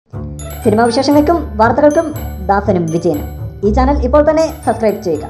cinema വിശേഷങ്ങൾക്കും വാർത്തകൾക്കും ദാസനും വിജയനും ഈ ചാനൽ ഇപ്പോൾ തന്നെ സബ്സ്ക്രൈബ് ചെയ്യുക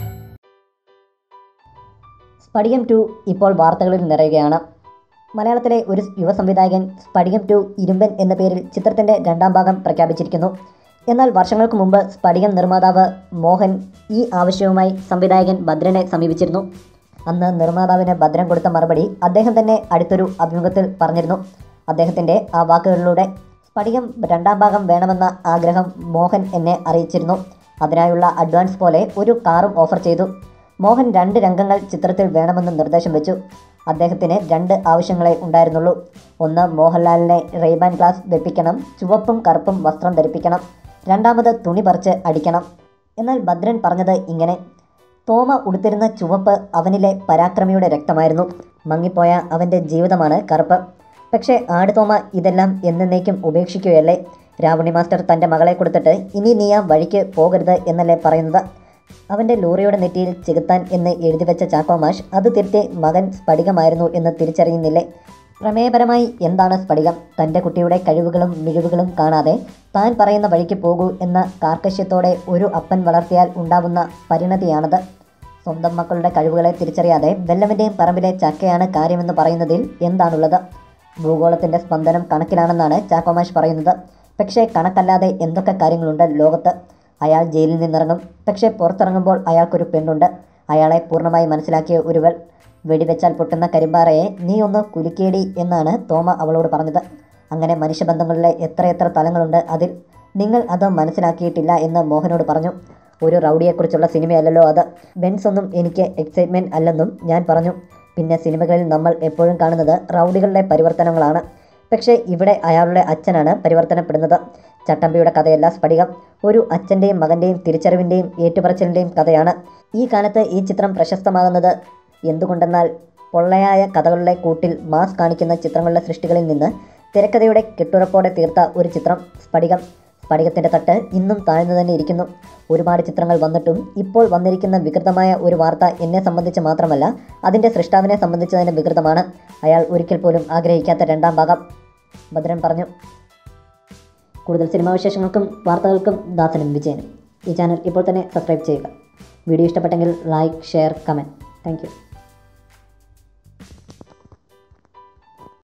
സ്പടികം ടു ഇപ്പോൾ വാർത്തകളിൽ നിറയുകയാണ് മലയാളത്തിലെ ഒരു യുവ സംവിധായകൻ സ്പടികം ടു ഇരുമ്പൻ എന്ന പേരിൽ ചിത്രത്തിൻ്റെ രണ്ടാം ഭാഗം പ്രഖ്യാപിച്ചിരിക്കുന്നു എന്നാൽ വർഷങ്ങൾക്ക് മുമ്പ് സ്പടികം നിർമ്മാതാവ് മോഹൻ ഈ ആവശ്യവുമായി സംവിധായകൻ ഭദ്രനെ സമീപിച്ചിരുന്നു അന്ന് നിർമ്മാതാവിന് ഭദ്രൻ കൊടുത്ത മറുപടി അദ്ദേഹം തന്നെ അടുത്തൊരു അഭിമുഖത്തിൽ പറഞ്ഞിരുന്നു അദ്ദേഹത്തിൻ്റെ ആ വാക്കുകളിലൂടെ സ്പടികം രണ്ടാം ഭാഗം വേണമെന്ന ആഗ്രഹം മോഹൻ എന്നെ അറിയിച്ചിരുന്നു അതിനായുള്ള അഡ്വാൻസ് പോലെ ഒരു കാറും ഓഫർ ചെയ്തു മോഹൻ രണ്ട് രംഗങ്ങൾ ചിത്രത്തിൽ വേണമെന്ന് നിർദ്ദേശം വെച്ചു അദ്ദേഹത്തിന് രണ്ട് ആവശ്യങ്ങളെ ഉണ്ടായിരുന്നുള്ളൂ ഒന്ന് മോഹൻലാലിനെ റെയ്ബാൻ ഗ്ലാസ് വെപ്പിക്കണം ചുവപ്പും കറുപ്പും വസ്ത്രം ധരിപ്പിക്കണം രണ്ടാമത് തുണി പറിച്ച് അടിക്കണം എന്നാൽ ഭദ്രൻ പറഞ്ഞത് ഇങ്ങനെ തോമ ഉടുത്തിരുന്ന ചുവപ്പ് അവനിലെ പരാക്രമിയുടെ രക്തമായിരുന്നു മങ്ങിപ്പോയ അവൻ്റെ ജീവിതമാണ് കറുപ്പ് പക്ഷേ ആട് തോമ ഇതെല്ലാം എന്നേക്കും ഉപേക്ഷിക്കുകയല്ലേ രാവണി മാസ്റ്റർ തൻ്റെ മകളെ കൊടുത്തിട്ട് ഇനി നീ ആ വഴിക്ക് പോകരുത് എന്നല്ലേ പറയുന്നത് അവൻ്റെ ലോറിയുടെ നെറ്റിയിൽ ചെകുത്താൻ എന്ന് എഴുതി വെച്ച ചാക്കോമാഷ് അത് തിരുത്തി മകൻ സ്ഫടികമായിരുന്നു എന്ന് തിരിച്ചറിയുന്നില്ലേ പ്രമേയപരമായി എന്താണ് സ്ഫടികം തൻ്റെ കുട്ടിയുടെ കഴിവുകളും മിഴിവുകളും കാണാതെ താൻ പറയുന്ന വഴിക്ക് പോകൂ എന്ന കാർക്കശ്യത്തോടെ ഒരു അപ്പൻ വളർത്തിയാൽ ഉണ്ടാവുന്ന പരിണതിയാണത് സ്വന്തം മക്കളുടെ കഴിവുകളെ തിരിച്ചറിയാതെ വെല്ലവൻ്റെയും പറമ്പിലെ ചക്കയാണ് കാര്യമെന്ന് പറയുന്നതിൽ എന്താണുള്ളത് ഭൂഗോളത്തിൻ്റെ സ്പന്ദനം കണക്കിലാണെന്നാണ് ചാക്കോമാഷ് പറയുന്നത് പക്ഷേ കണക്കല്ലാതെ എന്തൊക്കെ കാര്യങ്ങളുണ്ട് ലോകത്ത് അയാൾ ജയിലിൽ നിന്നിറങ്ങും പക്ഷേ പുറത്തിറങ്ങുമ്പോൾ അയാൾക്കൊരു പെണ്ണുണ്ട് അയാളെ പൂർണ്ണമായി മനസ്സിലാക്കിയ ഒരുവൾ വെടിവെച്ചാൽ പൊട്ടുന്ന കരിമ്പാറയെ നീ ഒന്ന് കുലുക്കേടി എന്നാണ് തോമ അവളോട് പറഞ്ഞത് അങ്ങനെ മനുഷ്യബന്ധങ്ങളിലെ എത്രയെത്ര തലങ്ങളുണ്ട് അതിൽ നിങ്ങൾ അത് മനസ്സിലാക്കിയിട്ടില്ല എന്ന് മോഹനോട് പറഞ്ഞു ഒരു റൗഡിയെക്കുറിച്ചുള്ള സിനിമയല്ലല്ലോ അത് ബെൻസ് ഒന്നും എനിക്ക് എക്സൈറ്റ്മെൻറ്റ് അല്ലെന്നും ഞാൻ പറഞ്ഞു പിന്നെ സിനിമകളിൽ നമ്മൾ എപ്പോഴും കാണുന്നത് റൗഡികളുടെ പരിവർത്തനങ്ങളാണ് പക്ഷേ ഇവിടെ അയാളുടെ അച്ഛനാണ് പരിവർത്തനപ്പെടുന്നത് ചട്ടമ്പിയുടെ കഥയല്ല സ്ഫടികം ഒരു അച്ഛൻ്റെയും മകൻ്റെയും തിരിച്ചറിവിൻ്റെയും ഏറ്റുപറച്ചിലിൻ്റെയും കഥയാണ് ഈ കാലത്ത് ഈ ചിത്രം പ്രശസ്തമാകുന്നത് എന്തുകൊണ്ടെന്നാൽ പൊള്ളയായ കഥകളുടെ കൂട്ടിൽ മാസ് കാണിക്കുന്ന ചിത്രങ്ങളുടെ സൃഷ്ടികളിൽ നിന്ന് തിരക്കഥയുടെ കെട്ടുറപ്പോടെ തീർത്ത ഒരു ചിത്രം സ്ഫടികം സ്ഫടികത്തിൻ്റെ തട്ട് ഇന്നും താഴ്ന്നു തന്നെ ഇരിക്കുന്നു ഒരുപാട് ചിത്രങ്ങൾ വന്നിട്ടും ഇപ്പോൾ വന്നിരിക്കുന്ന വികൃതമായ ഒരു വാർത്ത എന്നെ സംബന്ധിച്ച് മാത്രമല്ല അതിൻ്റെ സൃഷ്ടാവിനെ സംബന്ധിച്ച് തന്നെ വികൃതമാണ് അയാൾ ഒരിക്കൽ പോലും ആഗ്രഹിക്കാത്ത രണ്ടാം ഭാഗം ഭദ്രൻ പറഞ്ഞു കൂടുതൽ സിനിമാ വിശേഷങ്ങൾക്കും വാർത്തകൾക്കും ദാസനും വിജയനും ഈ ചാനൽ ഇപ്പോൾ തന്നെ സബ്സ്ക്രൈബ് ചെയ്യുക വീഡിയോ ഇഷ്ടപ്പെട്ടെങ്കിൽ ലൈക്ക് ഷെയർ കമൻറ്റ് താങ്ക്